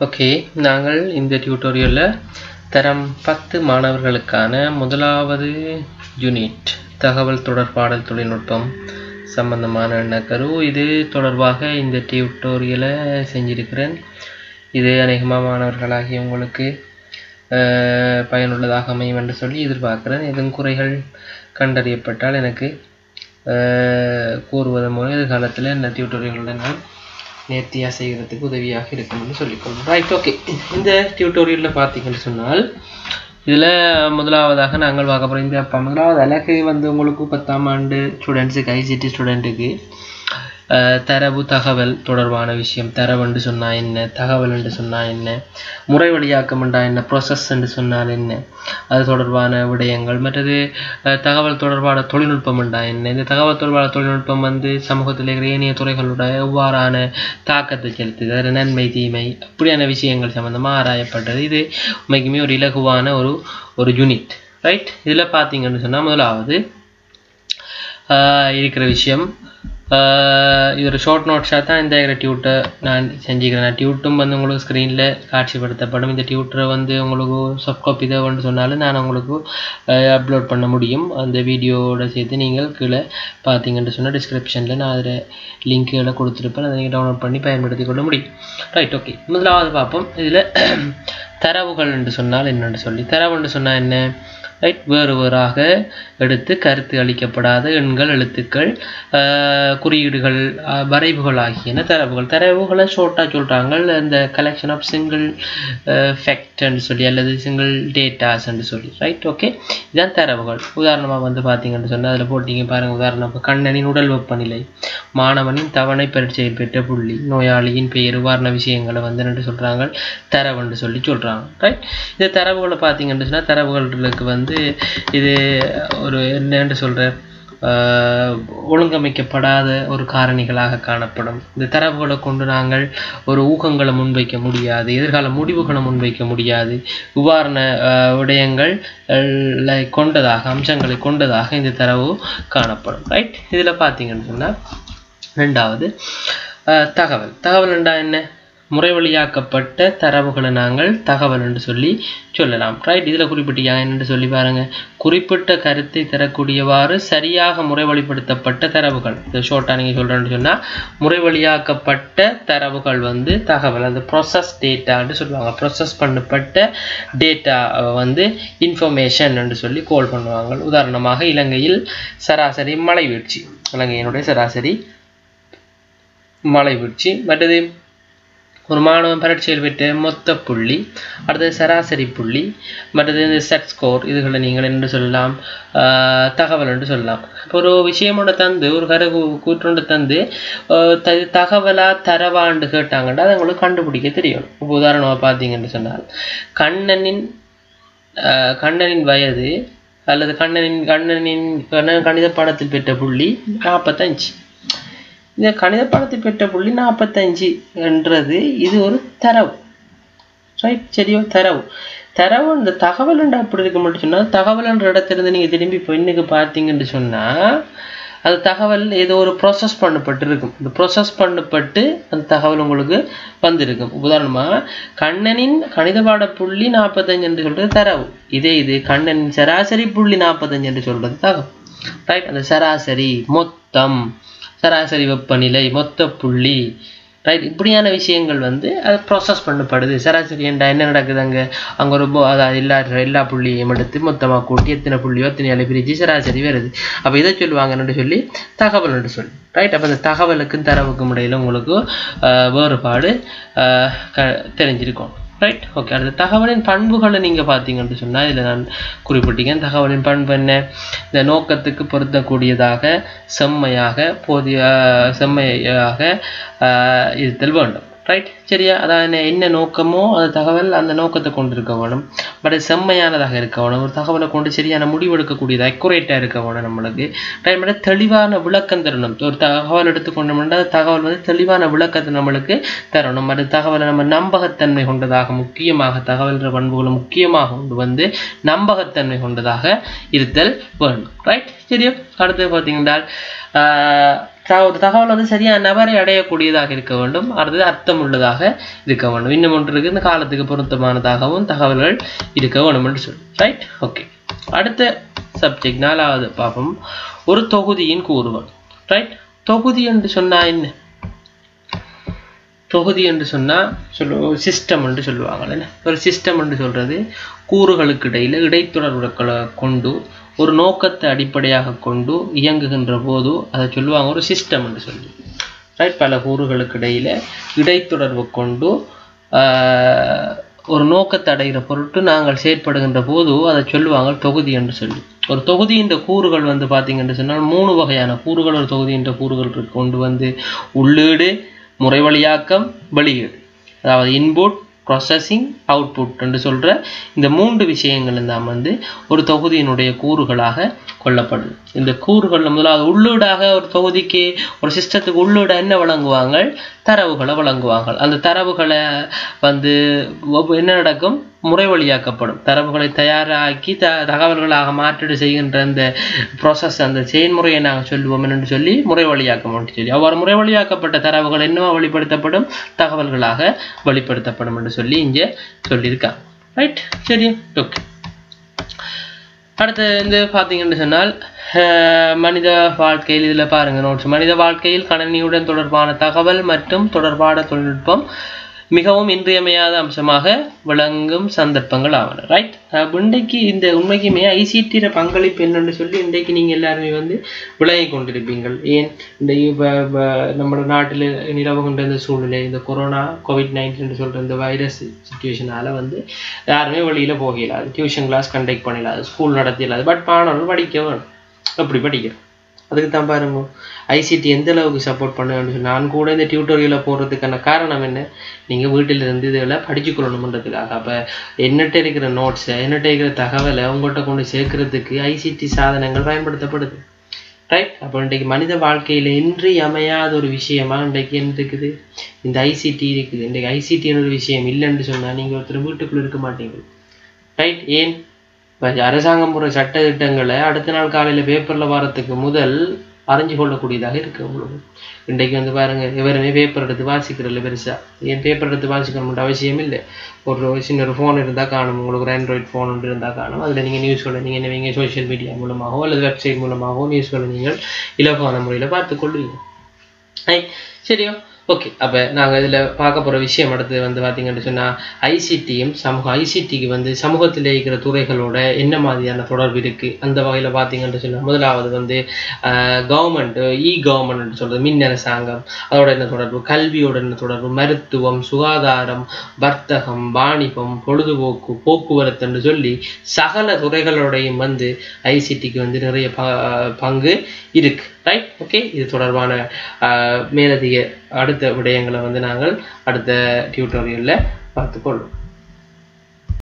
okay நாங்கள் இந்த டியூட்டோரியலில் தரம் பத்து மாணவர்களுக்கான முதலாவது யூனிட் தகவல் தொடர்பாடல் தொழில்நுட்பம் சம்பந்தமான எண்ணக்கரு இது தொடர்பாக இந்த டியூட்டோரியலை செஞ்சிருக்கிறேன் இது அநேகமாக மாணவர்களாகிய உங்களுக்கு அஹ், பயனுள்ளதாக அமையும் என்று சொல்லி எதிர்பார்க்கிறேன் எதுவும் குறைகள் கண்டறியப்பட்டால் எனக்கு அஹ், கூறுவதன் மூலம் எதிர்காலத்தில் இந்த டியூட்டோரியல்களை நான் நேர்த்தியாக செய்கிறதுக்கு உதவியாக இருக்கும்னு சொல்லிக்கொள்ளும் ரைட் ஓகே இந்த டியூட்டோரியலில் பார்த்தீங்கன்னு சொன்னால் இதில் முதலாவதாக நாங்கள் பார்க்க போகிறோம் இந்த ப- முதலாவது அழகு வந்து உங்களுக்கு பத்தாம் ஆண்டு ஸ்டூடெண்ட்ஸுக்கு ஐசிடி ஸ்டூடெண்ட்டுக்கு தரவு தகவல் தொடர்பான விஷயம் தரவுன்னு சொன்னால் என்ன தகவல் என்று சொன்னால் என்ன முறை வழியாக்கம் என்றால் என்ன ப்ராசஸ் என்று சொன்னால் என்ன அது தொடர்பான விடயங்கள் மற்றது அஹ், தகவல் தொடர்பான தொழில்நுட்பம் என்றால் என்ன இந்த தகவல் தொடர்பான தொழில்நுட்பம் வந்து சமூகத்தில் இருக்கிற ஏனைய துறைகளோட எவ்வாறான தாக்கத்தை செலுத்துது அதில் நன்மை தீமை அப்படியான விஷயங்கள் சம்மந்தமாக ஆராயப்பட்டது இது உண்மைக்குமே ஒரு இலகுவான ஒரு ஒரு யூனிட் ரைட் இதில் பார்த்தீங்கன்னு சொன்னால் முதலாவது ஆஹ் இருக்கிற விஷயம் ஆஹ் இது ஒரு ஷார்ட் நோட்ஸாக தான் இந்த டியூட்டை நான் செஞ்சுக்கிறேன் நான் டியூட்டும் வந்து உங்களுக்கு ஸ்க்ரீனில் காட்சிப்படுத்தப்படும் இந்த டியூட்டரை வந்து உங்களுக்கு சாஃப்ட் காப்பி தேவைன்னு சொன்னாலும் நான் உங்களுக்கு அப்லோட் பண்ண முடியும் அந்த வீடியோவோட சேர்த்து நீங்கள் கீழே பார்த்தீங்கன்னு சொன்னால் டிஸ்கிரிப்ஷனில் நான் அதில் லிங்க்குகளை கொடுத்துருப்பேன் அதை நீங்கள் டவுன்லோட் பண்ணி பயன்படுத்தி கொள்ள முடியும் ரைட் ஓகே முதலாவது பார்ப்போம் இதில் தரவுகள் என்று சொன்னால் என்னென்னு சொல்லி தரவு என்று சொன்னால் என்ன ரைட் வேறு வேறாக எடுத்து கருத்து அளிக்கப்படாத எண்கள் எழுத்துக்கள் ஆஹ், குறியீடுகள் ஆஹ், வரைவுகள் ஆகியன தரவுகள் தரவுகளை ஷோர்ட்டாக சொல்கிறாங்க இந்த கலெக்ஷன் ஆஃப் சிங்கிள் ஃபேக்ட்னு சொல்லி அல்லது சிங்கிள் டேட்டாஸ்ன்னு சொல்லி ரைட் ஓகே இதான் தரவுகள் உதாரணமாக வந்து பார்த்தீங்கன்னு சொன்னால் அதில் போட்டிங்க பாருங்கள் உதாரணம் கண்ணனின் உடல் வெப்பநிலை மாணவனின் தவணை பரீட்சையில் பெற்ற புள்ளி நோயாளியின் பெயர் உதாரண விஷயங்களை வந்து என்ன சொல்கிறாங்க தரவுன்னு சொல்லி சொல்கிறாங்க ரைட் இந்த தரவுகளை பார்த்தீங்கன்னு சொன்னால் தரவுகளுக்கு வந்து இது ஒரு என்னன்னு சொல்கிற ஒழுங்கமைக்கப்படாத ஒரு காரணிகளாக காணப்படும் இந்த தரவுகளை கொண்டு நாங்கள் ஒரு ஊகங்களை முன்வைக்க முடியாது எதிர்கால முடிவுகளை முன்வைக்க முடியாது உதாரண ஆஹ், விடயங்கள் அஹ், கொண்டதாக அம்சங்களை கொண்டதாக இந்த தரவு காணப்படும் ரைட் இதில் பார்த்தீங்கன்னு சொன்னால் ரெண்டாவது அஹ், தகவல் தகவல் என்றா என்ன முறை வழியாக்கப்பட்ட தரவுகளை நாங்கள் தகவல் என்று சொல்லி சொல்லலாம் ரைட் இதில் குறிப்பிட்டியா என்று சொல்லி பாருங்க குறிப்பிட்ட கருத்தை தரக்கூடியவாறு சரியாக முறை வழிப்படுத்தப்பட்ட தரவுகள் இது ஷோர்ட்டாக நீங்கள் சொல்கிறேன்னு சொன்னால் முறை வழியாக்கப்பட்ட தரவுகள் வந்து தகவல் அந்த ப்ராசஸ் டேட்டான்னு சொல்லுவாங்க ப்ராசஸ் பண்ணப்பட்ட டேட்டா வந்து இன்ஃபர்மேஷன் என்று சொல்லி கோல் பண்ணுவாங்க உதாரணமாக இலங்கையில் சராசரி மழை வீழ்ச்சி இலங்கையினுடைய சராசரி மழை வீழ்ச்சி மற்றது ஒரு மாணவன் பரீட்சையில் பெற்ற மொத்த புள்ளி அடுத்தது சராசரி புள்ளி மற்றது இந்த செட் ஸ்கோர் இதுகளை நீங்கள் என்று சொல்லலாம் ஆஹ் தகவல் என்று சொல்லலாம் இப்போ ஒரு விஷயமோட தந்து ஒரு கரு கூற்றோட தந்து ஆஹ் த- தகவலா தரவாண்டு கேட்டாங்கன்னா அதை உங்களுக்கு கண்டுபிடிக்க தெரியும் இப்போ உதாரணமாக பார்த்தீங்கன்னு சொன்னால் கண்ணனின் ஆஹ் கண்ணனின் வயது அல்லது கண்ணனின் கண்ணனின் கண்ணன் கணித பாடத்தில் பெற்ற புள்ளி நாற்பத்தஞ்சு இந்த கணித பாடத்தில் பெற்ற புள்ளி நாற்பத்தஞ்சு என்றது இது ஒரு தரவு ரைட் சரியோ தரவு தரவு இந்த தகவல் என்று அப்படி இருக்க மட்டும் சொன்னால் தகவல் என்ற இடத்திலிருந்து நீங்கள் திரும்பி பெண்ணுக்கு பார்த்தீங்கன்னு சொன்னால் அது தகவல் ஏதோ ஒரு ப்ராசஸ் பண்ணப்பட்டிருக்கும் இந்த ப்ராசஸ் பண்ணப்பட்டு அந்த தகவல் உங்களுக்கு வந்திருக்கும் உதாரணமாக கண்ணனின் கணித பாட புள்ளி நாற்பத்தஞ்சு என்று சொல்றது தரவு இதே இது கண்ணனின் சராசரி புள்ளி நாற்பத்தஞ்சு என்று சொல்றது தகவல் ரைட் அந்த சராசரி மொத்தம் சராசரி வெப்பநிலை மொத்த புள்ளி ரைட் இப்படியான விஷயங்கள் வந்து அது ப்ராசஸ் பண்ணப்படுது சராசரி என்றா என்ன நடக்குது அங்கே அங்கே ஒரு போ- அதாவது எல்லா எல்லா புள்ளியையும் எடுத்து மொத்தமாக கூட்டி எத்தனை புள்ளியோ எத்தனை பிரித்து சராசரி வருது அப்போ இதை சொல்லுவாங்கன்னு சொல்லி தகவல் என்று சொல்லி ரைட் அப்போ இந்த தகவலுக்கும் தரவுக்கும் இடையில உங்களுக்கு ஆஹ், வேறுபாடு ஆஹ், க தெரிஞ்சிருக்கும் ரைட் ஓகே அடுத்த தகவலின் பண்புகளை நீங்கள் பார்த்தீங்கன்னு சொன்னால் இதில் நான் குறிப்பிட்டீங்க தகவலின் பண்பு என்ன இந்த நோக்கத்துக்கு பொருத்தக்கூடியதாக செம்மையாக போதிய செம்மையாக ஆஹ், இருத்தல் வேண்டும் ரைட் சரியா அதான் என்ன என்ன நோக்கமோ அந்த தகவல் அந்த நோக்கத்தை கொண்டு இருக்க வேணும் பட் அது செம்மையானதாக இருக்க வேணும் ஒரு தகவலை கொண்டு சரியான முடிவெடுக்கக்கூடியது அக்குரேட்டாக இருக்க வேணும் நம்மளுக்கு ரைட் பட் தெளிவான விளக்கம் தரணும் ஒரு தகவல் எடுத்துக்கொண்டோம்னா அந்த தகவல் வந்து தெளிவான விளக்கத்தை நம்மளுக்கு தரணும் அது தகவலை நம்ம நம்பகத்தன்மை கொண்டதாக முக்கியமாக தகவல் பண்புகளை முக்கியமாக கொண்டு வந்து நம்பகத்தன்மை கொண்டதாக இருத்தல் வேணும் ரைட் சரியா அடுத்து பார்த்தீங்கன்னா ஆஹ் த- ஒரு தகவல் வந்து சரியான நபரை அடையக்கூடியதாக இருக்க வேண்டும் அடுத்தது அர்த்தம் உள்ளதாக இருக்க வேண்டும் இன்னும் ஒன்று இருக்கு இந்த காலத்துக்கு பொருத்தமானதாகவும் தகவல்கள் இருக்க வேண்டும் என்று சொல்லி ரைட் ஓகே அடுத்த சப்ஜெக்ட் நாலாவது பார்ப்போம் ஒரு தொகுதியின் கூறுகள் ரைட் தொகுதி என்று சொன்னா என்ன தொகுதி என்று சொன்னா சொல்லு சிஸ்டம் என்று சொல்லுவாங்க என்ன ஒரு சிஸ்டம் என்று சொல்றது கூறுகளுக்கு இடையில இடைத்தொடர்புகளை கொண்டு ஒரு நோக்கத்தை அடிப்படையாக கொண்டு இயங்குகின்ற போது அதை சொல்லுவாங்க ஒரு சிஸ்டம் என்று சொல்லி ரைட் பல கூறுகளுக்கு இடையில இடைத்தொடர்பு கொண்டு ஆஹ், ஒரு நோக்கத்தை அடைகிற பொருட்டு நாங்கள் செயற்படுகின்ற போது அதை சொல்லுவாங்க தொகுதி என்று சொல்லி ஒரு தொகுதியின் கூறுகள் வந்து பார்த்தீங்கன்னு சொன்னால் மூணு வகையான கூறுகள் ஒரு தொகுதியின் கூறுகள் இருக்கு கொண்டு வந்து உள்ளீடு முறைவழியாக்கம் வெளியீடு அதாவது இன்புட் ப்ராசஸிங் அவுட்புட் என்று சொல்ற இந்த மூன்று விஷயங்கள் தான் வந்து ஒரு தொகுதியினுடைய கூறுகளாக கொள்ளப்படுது இந்த கூறுகள் முதலாவது உள்ளீடாக ஒரு தொகுதிக்கு ஒரு சிஸ்டத்துக்கு உள்ளீடா என்ன வழங்குவாங்க தரவுகளை வழங்குவாங்க அந்த தரவுகளை வந்து ஒவ்வொ- என்ன நடக்கும் முறை வழியாக்கப்படும் தரவுகளை தயாராக்கி த தகவல்களாக மாற்றீடு செய்கின்ற அந்த ப்ராசஸ் அந்த செயல்முறையை நாங்கள் சொல்லுவோம் என்று சொல்லி முறை வழியாக்கம் என்று சொல்லி அவ்வாறு முறை வழியாக்கப்பட்ட தரவுகள் என்னவா வெளிப்படுத்தப்படும் தகவல்களாக வெளிப்படுத்தப்படும் என்று சொல்லி இங்கே சொல்லியிருக்காங்க ரைட் சரி ஓகே அடுத்து வந்து பார்த்தீங்கன்னு சொன்னால் அஹ், மனித வாழ்க்கையில் இதில் பாருங்க நோட்ஸ் மனித வாழ்க்கையில் கணினியுடன் தொடர்பான தகவல் மற்றும் தொடர்பான தொழில்நுட்பம் மிகவும் இன்றியமையாத அம்சமாக விளங்கும் சந்தர்ப்பங்கள் ஆவன ரைட் இன்றைக்கு இந்த உண்மைக்குமே ஐசிடிற பங்களிப்பு என்னன்னு சொல்லி இன்றைக்கு நீங்கள் எல்லாருமே வந்து விளங்கி கொண்டிருப்பீங்கள் ஏன் இந்த இப்ப- இப்ப நம்ம நாட்டில் நிலவுகின்ற இந்த சூழ்நிலை இந்த கொரோனா கோவிட் நைன்டீன் சொல்கிற இந்த வைரஸ் சுச்சுவேஷனால வந்து யாருமே வெளியில் போக இயலாது டியூஷன் கிளாஸ் கண்டக்ட் பண்ணிடலாது ஸ்கூல் நடத்த இயலாது பட் மாணவர்கள் படிக்க வேணும் எப்படி படிக்கிறோம் அதுக்கு தான் பாருங்க ஐசிடி எந்த அளவுக்கு சப்போர்ட் பண்ணுவேன்னு சொல்லி நான் கூட இந்த டியூட்டோரியலை போடுறதுக்கான காரணம் என்ன நீங்கள் வீட்டில் இருந்து இதில் படிச்சுக்கொள்ளணுன்றதுக்காக அப்போ என்னட்ட இருக்கிற நோட்ஸை என்னட்ட இருக்கிற தகவலை உங்கள்கிட்ட கொண்டு சேர்க்கறதுக்கு ஐசிடி சாதனங்கள் பயன்படுத்தப்படுது ரைட் அப்போ இன்றைக்கு மனித வாழ்க்கையில் இன்றியமையாத ஒரு விஷயமா இன்றைக்கு என்ன இருக்குது இந்த ஐசிடி இருக்குது இன்றைக்கு ஐசிடின்னு ஒரு விஷயம் இல்லைன்னு சொன்னால் நீங்கள் ஒருத்தர் வீட்டுக்குள்ள இருக்க மாட்டீங்க ரைட் ஏன் இப்போ அரசாங்கம் போகிற சட்ட திட்டங்களை அடுத்த நாள் காலையில் பேப்பரில் வரத்துக்கு முதல் அறிஞ்சு கொள்ளக்கூடியதாக இருக்கு உங்களுக்கு இன்றைக்கு வந்து பாருங்க எவருமே பேப்பர் எடுத்து வாசிக்கிறதில்ல பெருசா ஏன் பேப்பர் எடுத்து வாசிக்கணும்ன்ற அவசியம் இல்லை ஒரு சின்ன ஒரு ஃபோன் இருந்தால் காணும் உங்களுக்கு ஒரு ஆண்ட்ராய்ட் ஃபோன் ஒன்று இருந்தால் காணும் அதில் நீங்கள் நியூஸ்களை நீங்கள் என்ன வைங்க சோஷியல் மீடியா மூலமாகவோ அல்லது வெப்சைட் மூலமாகவோ நியூஸ்களை நீங்கள் இலகுவான முறையில் பார்த்து கொள்வீங்க ஐ சரியோ ஓகே அப்போ நாங்கள் இதில் பார்க்க போகிற விஷயம் அடுத்து வந்து பார்த்தீங்கன்னு சொன்னால் ஐசிடியும் சமூக ஐசிடிக்கு வந்து சமூகத்தில் இருக்கிற துறைகளோட என்ன மாதிரியான தொடர்பு இருக்குது அந்த வகையில் பார்த்தீங்கன்னு சொன்னால் முதலாவது வந்து கவர்மெண்ட் இ கவர்மெண்ட் சொல்கிறது மின் அரசாங்கம் அதோட என்ன தொடர்பு கல்வியோட என்ன தொடர்பு மருத்துவம் சுகாதாரம் வர்த்தகம் வாணிபம் பொழுதுபோக்கு போக்குவரத்துன்னு சொல்லி சகல துறைகளோடையும் வந்து ஐசிடிக்கு வந்து நிறைய ப- பங்கு இருக்கு ரைட் ஓகே இது தொடர்பான ஆஹ், மேலதிக அடுத்த விடயங்களை வந்து நாங்கள் அடுத்த டியூட்டோரியலில் பார்த்துக்கொள்வோம்